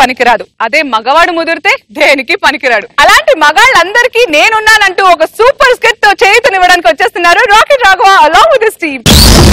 పనికిరాదు అదే మగవాడు ముదిరితే దేనికి పనికిరాడు అలాంటి మగాళ్ళందరికీ నేనున్నానంటూ ఒక సూపర్ స్కెట్ తో చేయుతనివ్వడానికి వచ్చేస్తున్నారు rocket Raghava along with this team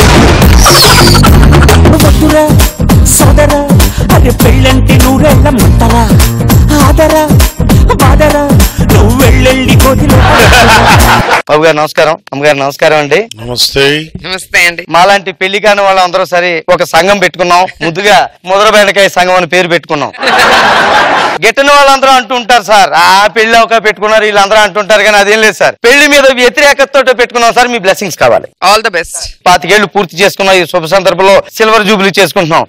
వద్దురా సోదరా అది పెళ్ళంటే నూరెళ్ళ మంటరా ఆదరా బాదరా నువ్వు వెళ్ళెళ్ళి కోతిలో బాబు గారు నమస్కారం అమ్మగారు నమస్కారం అండి నమస్తే నమస్తే అండి మాలాంటి పెళ్లి కాని వాళ్ళందరూ సరే ఒక సంఘం పెట్టుకున్నాం ముద్దుగా ముద్ర బెండకాయ సంఘం అని పేరు పెట్టుకున్నాం గిట్టని వాళ్ళందరూ అంటుంటారు సార్ ఆ పెళ్లి ఒక పెట్టుకున్నారు వీళ్ళందరూ అంటుంటారు కానీ అదేం లేదు సార్ పెళ్లి మీద వ్యతిరేకతతో పెట్టుకున్నాం సార్ మీ బ్లెస్సింగ్స్ కావాలి ఆల్ ద బెస్ట్ పాతికేళ్లు పూర్తి చేసుకున్నాం ఈ శుభ సందర్భంలో సిల్వర్ జూబ్లీ చేసుకుంటున్నాం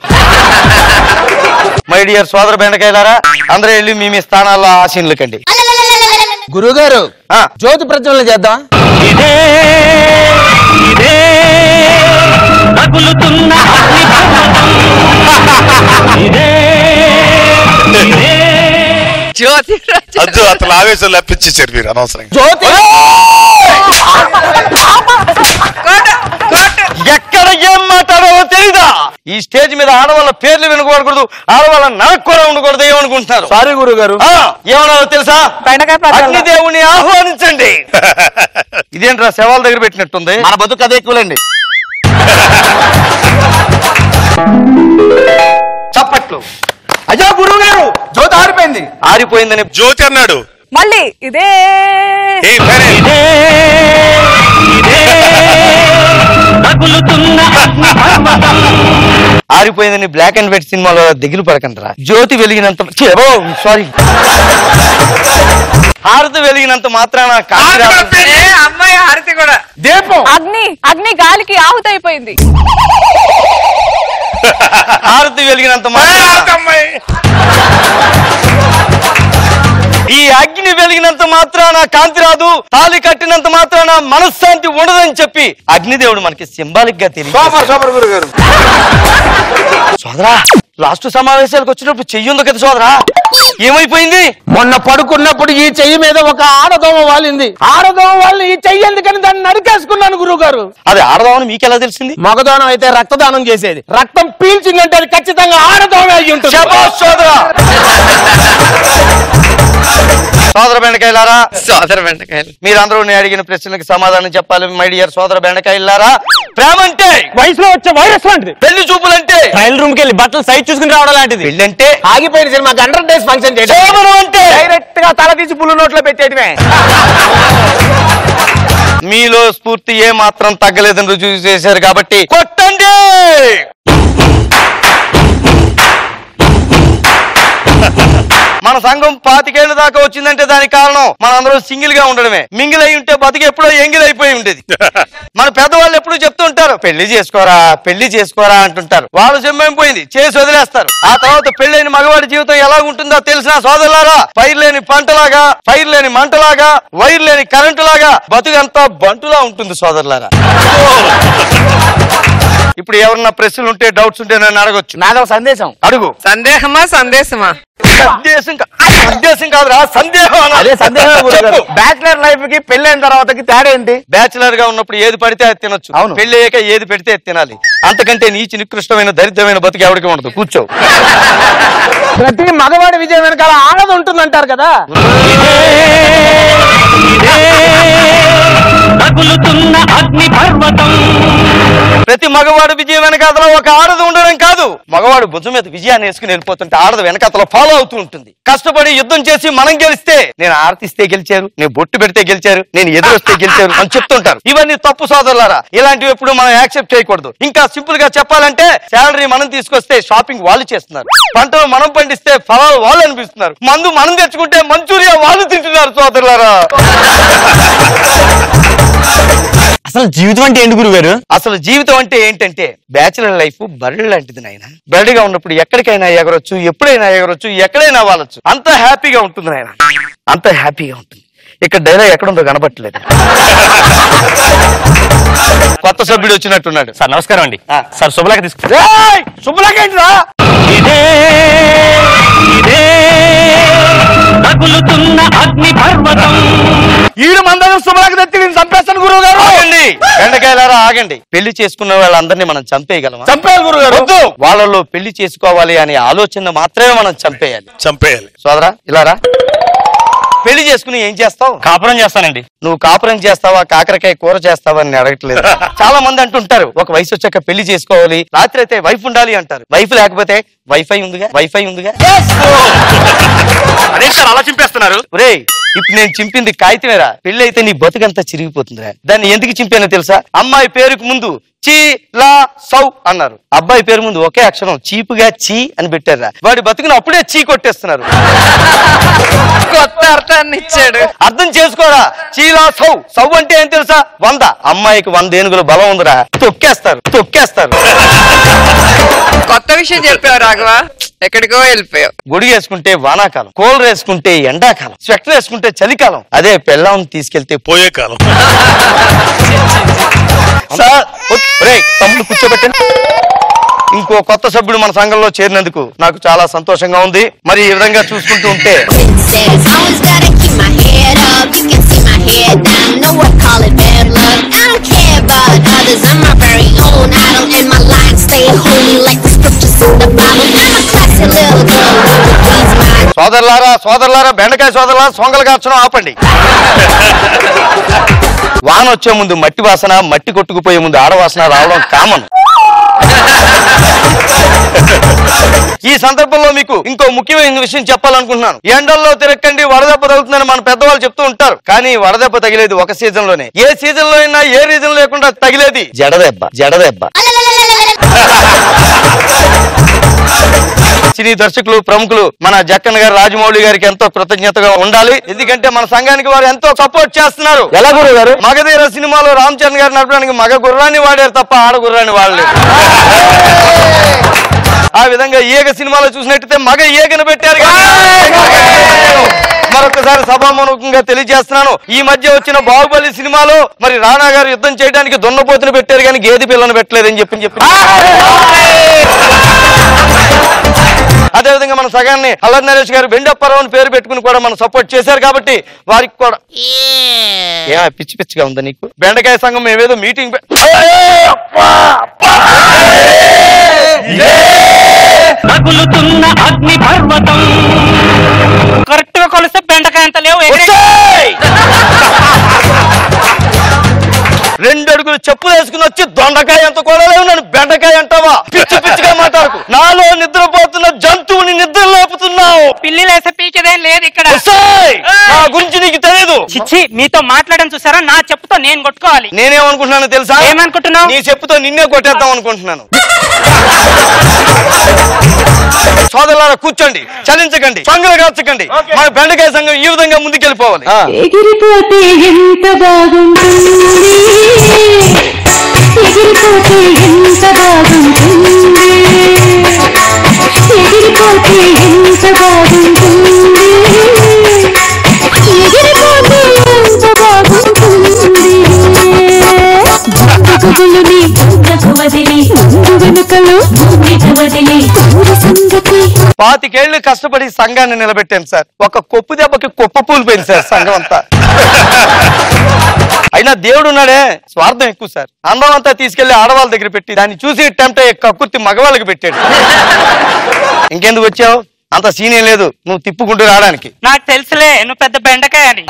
మై డియర్ సోదర బెండకాయలారా అందరూ వెళ్ళి మీ మీ స్థానాల్లో ఆశీనులకండి గురుగారు ఆ. జ్యోతి ప్రజ్వలన చేద్దాం ఇదే ఇదే తగులుతున్న అగ్ని ఇదే ఇదే జ్యోతి రాజు. అద్దు అతను ఆవేశం లప్పించేశారు మీరు అనవసరంగా జ్యోతి కోట, కోట. ఎక్కడ ఏం మాట్లాడాలో తెలీదా ఈ స్టేజ్ మీద ఆడవాళ్ళ పేర్లు వినకూడదు ఆడవాళ్ళ నరకు కూడా ఉండకూడదు ఏమనుకుంటున్నారు సారీ గురుగారు ఆ, ఏమన్నారో తెలుసా బెండకాయ పచ్చళ్ళ. అగ్నిదేవుని ఆహ్వానించండి ఇదేంట్రా శవాల దగ్గర పెట్టినట్టుంది మన బతుకు అదే ఎక్కువలేండి చప్పట్లు అయ్యో గురువు గారు జ్యోతి ఆరిపోయింది ఆరిపోయిందని జ్యోతి అన్నాడు మళ్ళీ ఇదే ఏ సరే ఇదే ఇదే తగులుతున్న అగ్ని పర్వతం ఆరిపోయిందని బ్లాక్ అండ్ వైట్ సినిమాలో దిగులు పడకంటారా జ్యోతి వెలిగినంత సారీ హారతి వెలిగినంత మాత్రాన కాంతి రాదు. ఏ అమ్మాయి హారతి కూడా దీపం అగ్ని అగ్ని గాలికి ఆహుతైపోయింది హారతి వెలిగినంత మాత్రాన అమ్మాయి ఈ అగ్ని వెలిగినంత మాత్రాన కాంతి రాదు తాళి కట్టినంత మాత్రాన మనశ్శాంతి ఉండదని చెప్పి అగ్నిదేవుడు మనకి సింబాలిక్ గా తెలియదు సూపర్ సూపర్ గురుగారు సోదరా లాస్ట్ సమావేశాలకు వచ్చినప్పుడు చెయ్యుంది కదా సోదరా ఏమైపోయింది మొన్న పడుకున్నప్పుడు ఈ చెయ్యి మీద ఒక ఆడదోమ వాలింది ఆడదోమ వాళ్ళని ఈ చెయ్యి ఎందుకని దాన్ని నరికేసుకున్నాను గురువు గారు అది ఆడదామని మీకెలా తెలిసింది మగదోనం అయితే రక్తదానం చేసేది రక్తం పీల్చిందంటే అది ఖచ్చితంగా ఆడదోమే అయ్యి ఉంటుంది శభాష్ సోదరా సోదర బెండకాయలారా సోదర బెండకాయలు మీరందరూ నేను అడిగిన ప్రశ్నలకు సమాధానం చెప్పాలి మై డియర్ సోదర బెండకాయలారా ప్రేమ అంటే వయసులో వచ్చే వైరస్ లాంటిది పెళ్లి చూపులంటే ట్రయల్ రూమ్ కి వెళ్ళి బట్టలు సైజ్ చూసుకుని రావడం లాంటిది పెళ్లి అంటే ఆగిపోయిన సినిమా హండ్రెడ్ డేస్ ఫంక్షన్ చేయడం శోభనం అంటే డైరెక్ట్ గా తల తీసి పుల్లు నోట్లో పెట్టేయడమే మీలో స్ఫూర్తి ఏ మాత్రం తగ్గలేదని రుజువు చేశారు కాబట్టి కొట్టండి మన సంఘం పాతికేళ్ల దాకా వచ్చిందంటే దానికి కారణం మనందరం సింగిల్ గా ఉండడమే మింగిల్ అయి ఉంటే బతికి ఎప్పుడో ఎంగిల్ అయిపోయి ఉండేది మన పెద్దవాళ్ళు ఎప్పుడు చెప్తూ ఉంటారు పెళ్లి చేసుకోరా పెళ్లి చేసుకోరా అంటుంటారు వాళ్ళు పోయింది చేసి వదిలేస్తారు ఆ తర్వాత పెళ్ళైన మగవాడి జీవితం ఎలా ఉంటుందో తెలిసిన సోదరులారా పైరు లేని పంటలాగా పైరు లేని మంటలాగా వైర్ లేని కరెంటు లాగా బతుకంతా బంటులా ఉంటుంది సోదరులారా ఇప్పుడు ఎవరన్నా ప్రశ్నలు ఉంటే డౌట్స్ ఉంటే నన్ను అడగొచ్చు నాదో సందేశం అడుగు సందేహమా సందేశమా సందేశం కా- సందేశం కాదురా సందేహం అనాలి. అదే సందేహం గురుగారు చెప్పు. బ్యాచిలర్ లైఫ్ కి పెళ్ళైన తర్వాతకి తేడా ఏంటి బ్యాచిలర్ గా ఉన్నప్పుడు ఏది పడితే అది తినొచ్చు అవును. పెళ్లి అయ్యాక ఏది పెడితే అది తినాలి అంతకంటే నీచి నికృష్టమైన దరిద్రమైన బతుకు ఎవరికి ఉండదు కూర్చో ప్రతి మగవాడి విజయం వెనకాల ఆడది ఉంటుంది అంటారు కదా తగులుతున్న అగ్ని పర్వతం ప్రతి మగవాడు విజయం వెనకాతలో ఒక ఆడది ఉండడం కాదు మగవాడు భుజం మీద విజయాన్ని వేసుకుని వెళ్ళిపోతుంటే ఆడది వెనకాతలో ఫాలో అవుతూ ఉంటుంది కష్టపడి యుద్ధం చేసి మనం గెలిస్తే నేను ఆర్తిస్తే గెలిచారు నేను బొట్టు పెడితే గెలిచారు నేను ఎదురొస్తే గెలిచారు అని చెప్తుంటారు ఇవన్నీ తప్పు సోదరులారా ఇలాంటివి ఎప్పుడు మనం యాక్సెప్ట్ చేయకూడదు ఇంకా సింపుల్ గా చెప్పాలంటే శాలరీ మనం తీసుకొస్తే షాపింగ్ వాళ్ళు చేస్తున్నారు పంటలు మనం పండిస్తే ఫలాలు వాళ్ళు అనిపిస్తున్నారు మందు మనం తెచ్చుకుంటే మంచూరియా వాళ్ళు తింటున్నారు సోదరులారా అసలు జీవితం అంటే ఏంటి గురుగారు అసలు జీవితం అంటే ఏంటంటే బ్యాచులర్ లైఫ్ బర్రె లాంటిది నాయన బర్రెగా ఉన్నప్పుడు ఎక్కడికైనా ఎగరొచ్చు ఎప్పుడైనా ఎగరొచ్చు ఎక్కడైనా వాలొచ్చు అంత హ్యాపీగా ఉంటుంది నాయన అంత హ్యాపీగా ఉంటుంది ఇక్కడ డైలాగ్ ఎక్కడుందో కనబట్టలేదు కొత్త సభ్యుడు వచ్చినట్టున్నాడు సార్ నమస్కారం అండి ఆ. సార్ శుభలేఖ తీసుకు శుభ్రకేంట్రా ఇదే ఇదే తగులుతున్న అగ్ని పర్వతం ఈడు మందరం శుభ్రకు తెచ్చి నేను చంపేస్తాను గురువు గారు ఆగండి బెండకాయలారా ఆగండి పెళ్లి చేసుకున్న వాళ్ళందరినీ మనం చంపేయగలమా చంపేయాలి గురువు గారు వద్దు వాళ్ళలో పెళ్లి చేసుకోవాలి అనే ఆలోచన మాత్రమే మనం చంపేయాలి చంపేయాలి సోదరా ఇలా రా పెళ్లి చేసుకుని ఏం చేస్తావు కాపురం చేస్తానండి నువ్వు కాపురం చేస్తావా కాకరకాయ కూర చేస్తావా అని అడగట్లేదు చాలా మంది అంటుంటారు ఒక వయసు వచ్చాక పెళ్లి చేసుకోవాలి రాత్రి అయితే వైఫ్ ఉండాలి అంటారు వైఫ్ లేకపోతే వైఫై ఉందిగా వైఫై ఉందిగా అదే సార్ అలా చింపేస్తున్నారు ఒరేయ్ ఇప్పుడు నేను చింపింది కాగితమేరా పెళ్లి అయితే నీ బతుకంతా చిరిగిపోతుందిరా దాన్ని ఎందుకు చింపానో తెలుసా అమ్మాయి పేరుకు ముందు చీ లా సౌ అన్నారు అబ్బాయి పేరు ముందు ఒకే అక్షరం చీపుగా చీ అని పెట్టారా వాడి బతుకుని అప్పుడే చీ కొట్టేస్తున్నారు కొత్త అర్థాన్ని ఇచ్చాడు అర్థం చేసుకోరా చీలా సౌ సౌ అంటే ఏం తెలుసా వంద అమ్మాయికి వంద ఏనుగుల బలం ఉందిరా తొక్కేస్తారు తొక్కేస్తారు కొత్త విషయం చెప్పావు రాఘవ ఎక్కడికో వెళ్ళిపోయావు గొడుగు వేసుకుంటే వానాకాలం కోల్ వేసుకుంటే ఎండాకాలం స్వెటర్ వేసుకుంటే చలికాలం అదే పెళ్ళాం తీసుకెళ్తే పోయే కాలం సార్ ఒ- ఒరేయ్, తమ్ముడు కూర్చోబెట్టండి ఇంకో కొత్త సభ్యుడు మన సంఘంలో చేరినందుకు నాకు చాలా సంతోషంగా ఉంది మరి ఈ విధంగా చూసుకుంటూ ఉంటే Says always gotta keep my head up. You can see my head down. Know what call it bad luck. I don't care about others. I'm my very own idol, and my lines stay holy like the scriptures in the Bible. I'm a classy little girl with the queen's mind. సోదరులారా సోదరులారా బెండకాయ సోదరులారా సొంగలు కార్చడం ఆపండి వాన వచ్చే ముందు మట్టి వాసన మట్టి కొట్టుకుపోయే ముందు ఆడవాసన రావడం కామన్ ఈ సందర్భంలో మీకు ఇంకో ముఖ్యమైన విషయం చెప్పాలనుకుంటున్నాను ఎండల్లో తిరక్కండి వడదెబ్బ తగులుతుందని మన పెద్దవాళ్ళు చెప్తూ ఉంటారు కానీ వడదెబ్బ తగిలేది ఒక సీజన్ లోనే ఏ సీజన్ లో అయినా ఏ రీజన్ లేకుండా తగిలేది జడదెబ్బ జడదెబ్బ సినీ దర్శకులు ప్రముఖులు మన జక్కన్ గారు రాజమౌళి గారికి ఎంతో కృతజ్ఞతగా ఉండాలి ఎందుకంటే మన సంఘానికి వారు ఎంతో సపోర్ట్ చేస్తున్నారు ఎలా గురువు గారు మగధీర సినిమాలో రామ్ చరణ్ గారు నడపడానికి మగ గుర్రాన్ని వాడారు తప్ప ఆడ గుర్రాన్ని వాడలేదు ఆ విధంగా ఈగ సినిమాలో చూసినట్టయితే మగ ఈగను పెట్టారు కదా. మరొకసారి సభాముఖంగా తెలియజేస్తున్నాను ఈ మధ్య వచ్చిన బాహుబలి సినిమాలో మరి రాణా గారు యుద్ధం చేయడానికి దున్నపోతును పెట్టారు కానీ గేదె పిల్లను పెట్టలేదని చెప్పి చెప్పి అదేవిధంగా మన సగాన్ని అల్లరి నరేష్ గారు వెండప్పరావు అని పేరు పెట్టుకుని కూడా మనం సపోర్ట్ చేశారు కాబట్టి వారికి కూడా ఏమా పిచ్చి పిచ్చిగా ఉందా నీకు బెండకాయ సంఘం మేమేదో మీటింగ్ రగులుతున్న అగ్ని పర్వతం కరెక్ట్ గా కొలిస్తే బెండకాయ అంత లేవు రెండు అడుగులు చెప్పులు వేసుకుని వచ్చి దొండకాయ ఎంత కూడా లేవు నన్ను బెండకాయ అంటావా పిచ్చి పిచ్చిగా మాట్లాడుకు నాలో నిద్రపోతున్న జంతువుని నిద్ర లేపుతున్నావు పిల్లి లేసే పీకేదేం లేదు ఇక్కడ ఒసేయ్! నా గురించి నీకు తెలియదు చిచ్చి మీతో మాట్లాడడం చూసారా నా చెప్పుతో నేను కొట్టుకోవాలి నేనేమనుకుంటున్నాను తెలుసా ఏమనుకుంటున్నావు? నీ చెప్పుతో నిన్నే కొట్టేద్దాం అనుకుంటున్నాను సోదరులారా కూర్చోండి చలించకండి సంఘలు కాల్చకండి మన బెండకాయ సంఘం ఈ విధంగా ముందుకెళ్ళిపోవాలి ఎగిరిపోతే ఎంత బాగుంటుంది ఎగిరిపోతే ఎంత బాగుంటుంది ఎగిరిపోతే ఎంత బాగుంటుంది ఎగిరిపోతే ఎంత బాగుంటుంది గుబులుని గుండకు వదిలి ముందు వెనుకలు భూమికి వదిలి ఊరి సంగతి పాతికేళ్లు కష్టపడి సంఘాన్ని నిలబెట్టాను సార్ ఒక కొప్పు దెబ్బకి కుప్ప పూలు పోయింది సార్ సంఘం అంతా అయినా దేవుడు ఉన్నాడే స్వార్థం ఎక్కువ సార్ అందం అంతా తీసుకెళ్లి ఆడవాళ్ళ దగ్గర పెట్టి దాన్ని చూసి టెంప్ట్ అయ్యే కక్కుర్తి మగవాళ్ళకి పెట్టాడు ఇంకెందుకు వచ్చావు అంత సీన్ ఏం లేదు నువ్వు తిప్పుకుంటూ రావడానికి నాకు తెలుసులే నువ్వు పెద్ద బెండకాయ అని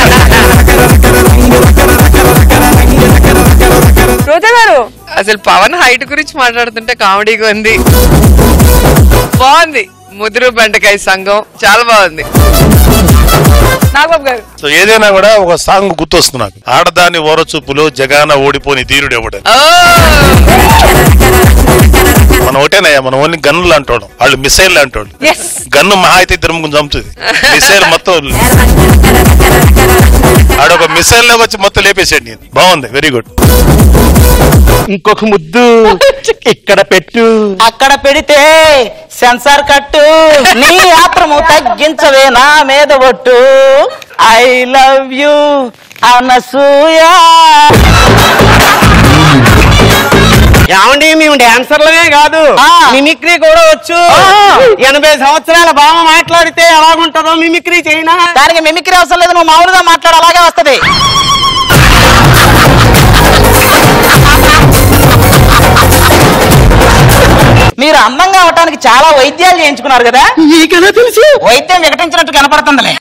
రోజా గారు అసలు పవన్ హైట్ గురించి మాట్లాడుతుంటే కామెడీగా ఉంది బాగుంది ముదురు బెండకాయ సంఘం చాలా బాగుంది నాగబాబు గారు సో ఏదైనా కూడా ఒక సాంగ్ గుర్తొస్తుంది నాకు ఆడదాని ఓరచూపులో జగాన ఓడిపోని ధీరుడు ఎవడని ఓ మనం ఒకటేనయ్యా మనం ఓన్లీ గన్నులు అంటాడు వాళ్ళు మిసైల్ అంటాడు ఎస్ గన్ను మహా అయితే ఇద్దరు చంపుతుంది మిసైల్ మొత్తం ఆడొక మిసైల్ లోకి వచ్చి మొత్తం లేపేసాడు నేను బాగుంది వెరీ గుడ్ ఇంకొక ముద్దు ఇక్కడ పెట్టు అక్కడ పెడితే సెన్సార్ కట్టు నీ ఆత్రము తగ్గించవే నా మీద ఒట్టు ఐ లవ్ యు అనసూయ ఏమండి మేము డాన్సర్లమే కాదు ఆ. మిమిక్రీ కూడా వచ్చు ఆ. ఎనభై సంవత్సరాల బామ మాట్లాడు మాట్లాడితే ఎలాగుంటుందో మిమిక్రీ చేయనా దానికి మిమిక్రీ అవసరం లేదు నువ్వు మామూలుగా మాట్లాడు అలాగే వస్తది మీరు అందంగా అవటానికి చాలా వైద్యాలు చేయించుకున్నారు కదా నీకెలా తెలుసు వైద్యం వికటించినట్టు కనపడుతుందిలే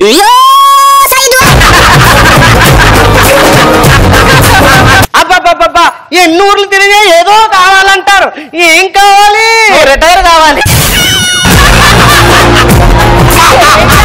అబ్బబ్బబ్బబ్బా ఎన్ని ఊర్లు తిరిగే ఏదో కావాలంటారు ఏం కావాలి నువ్వు రిటైర్ కావాలి